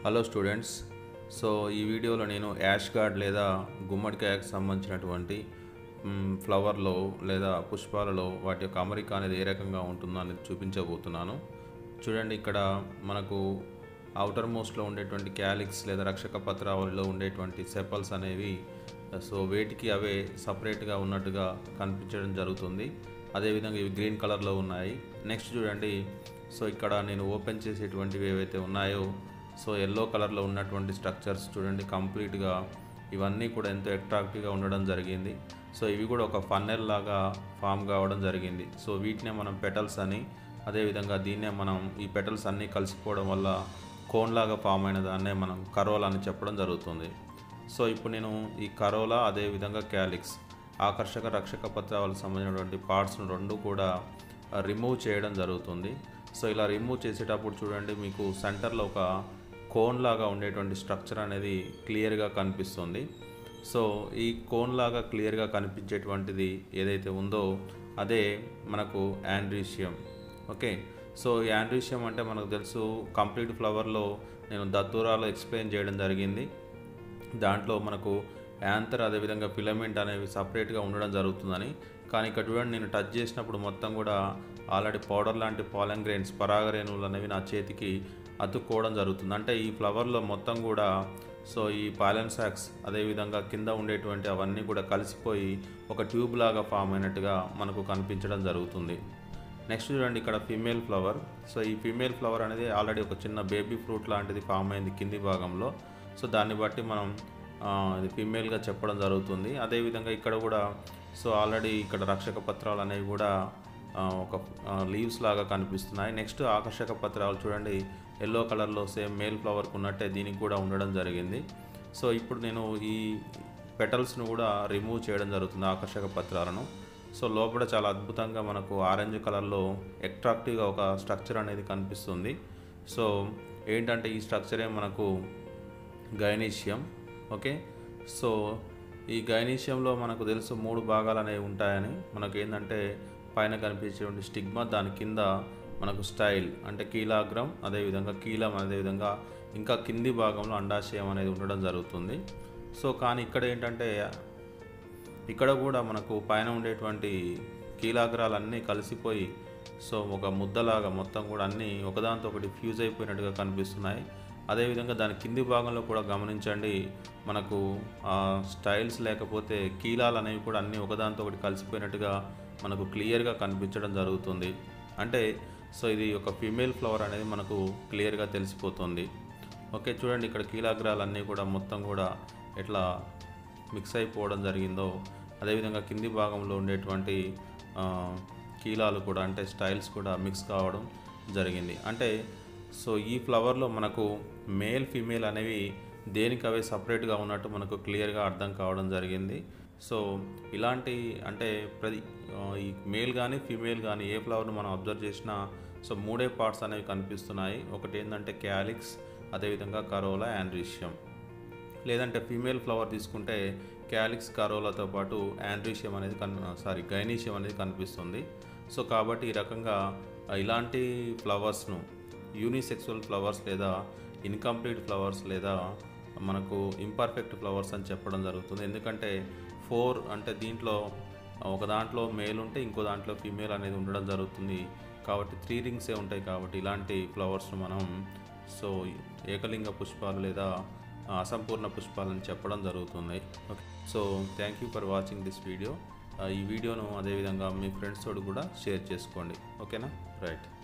hello students so ఈ వీడియోలో నేను యాష్ గార్డ్ లేదా గుమ్మడికాయకు సంబంధించినటువంటి మ్, ఫ్లవర్లో లేదా పుష్పాలలో వాటి యొక్క అమరిక అనేది ఏ రకంగా ఉంటుందో అనేది చూపించబోతున్నాను చూడండి ఇక్కడ మనకు అవుటర్ మోస్ట్లో ఉండేటువంటి క్యాలిక్స్ లేదా రక్షక పత్రావళిలో ఉండేటువంటి సెపల్స్ అనేవి సో వేటికి అవే సపరేట్గా ఉన్నట్టుగా కనిపించడం జరుగుతుంది అదేవిధంగా ఇవి గ్రీన్ కలర్లో ఉన్నాయి నెక్స్ట్ చూడండి సో ఇక్కడ నేను ఓపెన్ చేసేటువంటివి ఏవైతే ఉన్నాయో సో ఎల్లో కలర్లో ఉన్నటువంటి స్ట్రక్చర్స్ చూడండి కంప్లీట్గా ఇవన్నీ కూడా ఎంతో అట్రాక్టివ్గా ఉండడం జరిగింది సో ఇవి కూడా ఒక ఫన్నెల్ లాగా ఫామ్ కావడం జరిగింది సో వీటినే మనం పెటల్స్ అని అదేవిధంగా దీన్నే మనం ఈ పెటల్స్ అన్నీ కలిసిపోవడం వల్ల కోన్ లాగా ఫామ్ అయిన దాన్నే మనం కరోలా అని చెప్పడం జరుగుతుంది సో ఇప్పుడు నేను ఈ కరోలా అదేవిధంగా క్యాలిక్స్ ఆకర్షక రక్షక పత్రాలకు సంబంధించినటువంటి పార్ట్స్ను రెండు కూడా రిమూవ్ చేయడం జరుగుతుంది సో ఇలా రిమూవ్ చేసేటప్పుడు చూడండి మీకు సెంటర్లో ఒక కోన్ లాగా ఉండేటువంటి స్ట్రక్చర్ అనేది క్లియర్గా కనిపిస్తుంది సో ఈ కోన్ లాగా క్లియర్గా కనిపించేటువంటిది ఏదైతే ఉందో అదే మనకు యాండ్రీషియం ఓకే సో ఈ యాండ్రీషియం అంటే మనకు తెలుసు కంప్లీట్ ఫ్లవర్లో నేను దత్తూరాలో ఎక్స్ప్లెయిన్ చేయడం జరిగింది దాంట్లో మనకు యాంతర్ అదేవిధంగా ఫిలమెంట్ అనేవి సపరేట్గా ఉండడం జరుగుతుందని కానీ ఇక్కడ చూడండి నేను టచ్ చేసినప్పుడు మొత్తం కూడా ఆల్రెడీ పౌడర్ లాంటి పాలన్ గ్రెయిన్స్ పరాగరేణువులు అనేవి నా చేతికి అతుక్కోవడం జరుగుతుంది అంటే ఈ ఫ్లవర్లో మొత్తం కూడా సో ఈ పాలన్ సాక్స్ అదేవిధంగా కింద ఉండేటువంటి అవన్నీ కూడా కలిసిపోయి ఒక ట్యూబ్ లాగా ఫామ్ అయినట్టుగా మనకు కనిపించడం జరుగుతుంది నెక్స్ట్ చూడండి ఇక్కడ ఫీమేల్ ఫ్లవర్ సో ఈ ఫీమేల్ ఫ్లవర్ అనేది ఆల్రెడీ ఒక చిన్న బేబీ ఫ్రూట్ లాంటిది ఫామ్ అయింది కింది భాగంలో సో దాన్ని బట్టి మనం ఆ, ఇది ఫీమేల్గా చెప్పడం జరుగుతుంది అదేవిధంగా ఇక్కడ కూడా సో ఆల్రెడీ ఇక్కడ రక్షక పత్రాలు అనేవి కూడా ఆ, ఒక లీవ్స్ లాగా కనిపిస్తున్నాయి నెక్స్ట్ ఆకర్షక పత్రాలు చూడండి ఎల్లో కలర్లో సేమ్ మేల్ ఫ్లవర్కి ఉన్నట్టే దీనికి కూడా ఉండడం జరిగింది సో ఇప్పుడు నేను ఈ పెటల్స్ను కూడా రిమూవ్ చేయడం జరుగుతుంది ఆకర్షక పత్రాలను సో లోపల చాలా అద్భుతంగా మనకు ఆరెంజ్ కలర్లో అట్రాక్టివ్గా ఒక స్ట్రక్చర్ అనేది కనిపిస్తుంది సో ఏంటంటే ఈ స్ట్రక్చరే మనకు గైనీషియం ఓకే సో ఈ గైనీషియంలో మనకు తెలుసు మూడు భాగాలు అనేవి ఉంటాయని మనకు ఏంటంటే పైన కనిపించేటువంటి స్టిగ్మా దాని కింద మనకు స్టైల్ అంటే కీలాగ్రం అదేవిధంగా కీలం అదేవిధంగా ఇంకా కింది భాగంలో అండాశయం అనేది ఉండడం జరుగుతుంది సో కానీ ఇక్కడ ఏంటంటే ఇక్కడ కూడా మనకు పైన ఉండేటువంటి కీలాగ్రాలన్నీ కలిసిపోయి సో ఒక ముద్దలాగా మొత్తం కూడా అన్నీ ఒకదాంతో ఒకటి ఫ్యూజ్ అయిపోయినట్టుగా కనిపిస్తున్నాయి అదేవిధంగా దాని కింది భాగంలో కూడా గమనించండి మనకు ఆ స్టైల్స్ లేకపోతే కీలాలు అనేవి కూడా అన్నీ ఒకదాంతో ఒకటి కలిసిపోయినట్టుగా మనకు క్లియర్గా కనిపించడం జరుగుతుంది అంటే సో ఇది ఒక ఫీమేల్ ఫ్లవర్ అనేది మనకు క్లియర్గా తెలిసిపోతుంది ఓకే చూడండి ఇక్కడ కీలాగ్రాలు అన్నీ కూడా మొత్తం కూడా ఎట్లా మిక్స్ అయిపోవడం జరిగిందో అదేవిధంగా కింది భాగంలో ఉండేటువంటి ఆ, కీలాలు కూడా అంటే స్టైల్స్ కూడా మిక్స్ కావడం జరిగింది అంటే సో ఈ ఫ్లవర్లో మనకు మేల్ ఫీమేల్ అనేవి దేనికి అవే సపరేట్గా ఉన్నట్టు మనకు క్లియర్గా అర్థం కావడం జరిగింది సో ఇలాంటి అంటే ప్రతి ఆ, ఈ మేల్ కానీ ఫీమేల్ కానీ ఏ ఫ్లవర్ను మనం అబ్జర్వ్ చేసినా సో మూడే పార్ట్స్ అనేవి కనిపిస్తున్నాయి ఒకటి ఏంటంటే క్యాలిక్స్ అదేవిధంగా కరోలా యాండ్రీషియం లేదంటే ఫీమేల్ ఫ్లవర్ తీసుకుంటే క్యాలిక్స్ కరోలాతో పాటు యాండ్రీషియం అనేది కన్ సారీ గైనీషియం అనేది కనిపిస్తుంది సో కాబట్టి ఈ రకంగా ఆ, ఇలాంటి ఫ్లవర్స్ను యూనిసెక్సువల్ ఫ్లవర్స్ లేదా ఇన్కంప్లీట్ ఫ్లవర్స్ లేదా మనకు ఇంపర్ఫెక్ట్ ఫ్లవర్స్ అని చెప్పడం జరుగుతుంది ఎందుకంటే ఫోర్ అంటే దీంట్లో ఒక దాంట్లో మేల్ ఉంటే ఇంకో దాంట్లో ఫీమేల్ అనేది ఉండడం జరుగుతుంది కాబట్టి త్రీ రింగ్సే ఉంటాయి కాబట్టి ఇలాంటి ఫ్లవర్స్ను మనం సో ఏకలింగ పుష్పాలు లేదా ఆ, అసంపూర్ణ పుష్పాలని చెప్పడం జరుగుతుంది okay so thank you for watching this video ఈ వీడియోను అదేవిధంగా మీ ఫ్రెండ్స్ తోడు కూడా షేర్ చేసుకోండి ఓకేనా రైట్